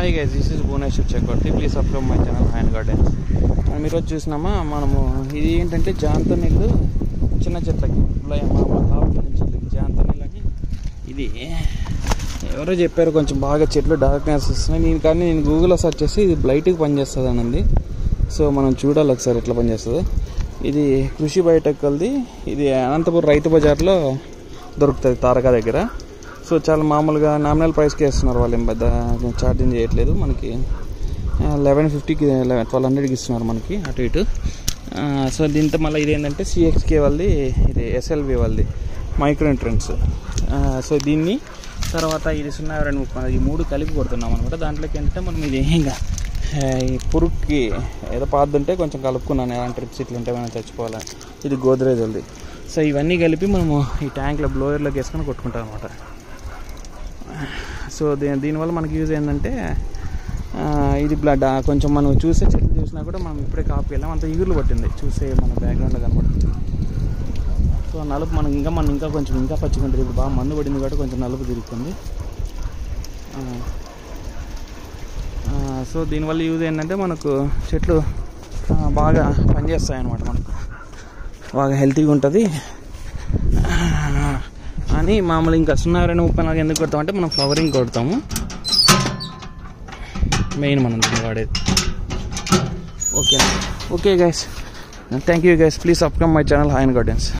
hi guys this is Bhuvaneshwar Chakravarthi please subscribe my channel hi gardens మనం ఈరోజు చూసినామా మనము ఇది ఏంటంటే జాంత నీళ్ళు చిన్న చెట్లకి లయ- మా మా కావాలి చెట్లకి జాంత నీళ్ళు అని ఇది ఎవరో చెప్పారు కొంచెం బాగా చెట్లు డార్క్నెస్ వస్తున్నాయి నేను కానీ నేను గూగుల్లో సెర్చ్ చేసి ఇది బ్లైట్కి పనిచేస్తుంది అని ఉంది సో మనం చూడాలి ఒకసారి ఎట్లా పనిచేస్తుందో ఇది కృషి బయోటెక్ది ఇది అనంతపురం రైతు బజార్లో దొరుకుతుంది తారకా దగ్గర సో చాలా మామూలుగా నామినల్ ప్రైస్కి వేస్తున్నారు వాళ్ళు ఏం పెద్ద ఛార్జింగ్ చేయట్లేదు మనకి లెవెన్ ఫిఫ్టీకి ట్వెల్వ్ హండ్రెడ్కి ఇస్తున్నారు మనకి అటు ఇటు ఆ, సో దీంతో మళ్ళీ ఇది ఏంటంటే సిఎక్స్కే వాళ్ళది ఇది ఎస్ఎల్వి వాళ్ళది మైక్రో ట్రెండ్స్ సో దీన్ని తర్వాత ఇది సున్నా రెండు ముప్పై ఈ మూడు కలిపి కొడుతున్నాం అనమాట దాంట్లోకి ఏంటంటే మనం ఇది ఇంకా ఆ, ఈ పురుగుకి ఏదో పాదు ఉంటే కొంచెం కలుపుకున్నాను ఎలాంటి ట్రిప్స్ ఇట్లా ఉంటే మనం చచ్చిపోవాలి ఇది గోద్రేజ్ వాళ్ళది సో ఇవన్నీ కలిపి మనము ఈ ట్యాంక్లో బ్లోయర్లోకి వేసుకొని కొట్టుకుంటాం అనమాట సో దీ దీనివల్ల మనకి యూజ్ ఏంటంటే ఆ, ఇది బ్లడ్ కొంచెం మనం చూసే చెట్లు చూసినా కూడా మనం ఇప్పుడే కాపీ వెళ్ళాం అంత ఈగులు పట్టింది చూసే మన బ్యాక్గ్రౌండ్లో కనబడుతుంది సో నలుపు మనకి ఇంకా మనం ఇంకా కొంచెం ఇంకా పచ్చిగా ఉంటుంది ఇప్పుడు బాగా మందు పడింది కాబట్టి కొంచెం నలుపు తిరుగుతుంది ఆ, ఆ, సో దీనివల్ల యూజ్ ఏంటంటే మనకు చెట్లు ఆ, బాగా పనిచేస్తాయి అన్నమాట మనకు బాగా హెల్తీగా ఉంటుంది అని మామూలు ఇంకా సున్నా రెండు ముప్పై నాలుగు ఎందుకు కొడతామంటే మనం ఫ్లవరింగ్ కొడతాము మెయిన్ మనం దీన్ని వాడేది okay okay guys thank you guys please subscribe my channel Hayan gardens